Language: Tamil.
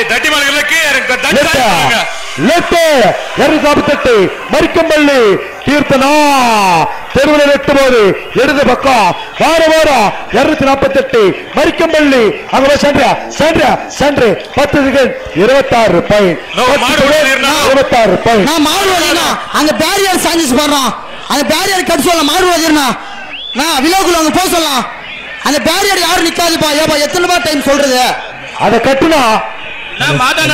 தட்டி மாடுகள் கீழே இறங்க தட்டி லெப்ட் தாங்க லெப்ட் இருநூத்தி நாற்பத்தெட்டு மரிக்கம்பள்ளி கீர்த்தனா தெருவில் எட்டு போது இடது பக்கம் வார வாரம் இருநூத்தி நாற்பத்தெட்டு மரிக்கம்பள்ளி அங்க போய் சென்ற சென்ற சென்று பத்து செகண்ட் இருபத்தாறு பாயிண்ட் நோ, மாடு ஓடிடுறா. இருபத்தாறு பாயிண்ட் நான் மாடு வதினா அங்க பேரியர் சாஞ்சஸ் போடுறோம் அந்த பேரியர் கட் சொல்லலாம் மாடு வதினா நான் விலோக்குள்ள அங்க போக சொல்லலாம் அந்த பேரியர் யாரும் நிக்காதுப்பா ஏப்பா எத்தனை டைம் சொல்றது அதை கட்டுனா நான் மாட்டான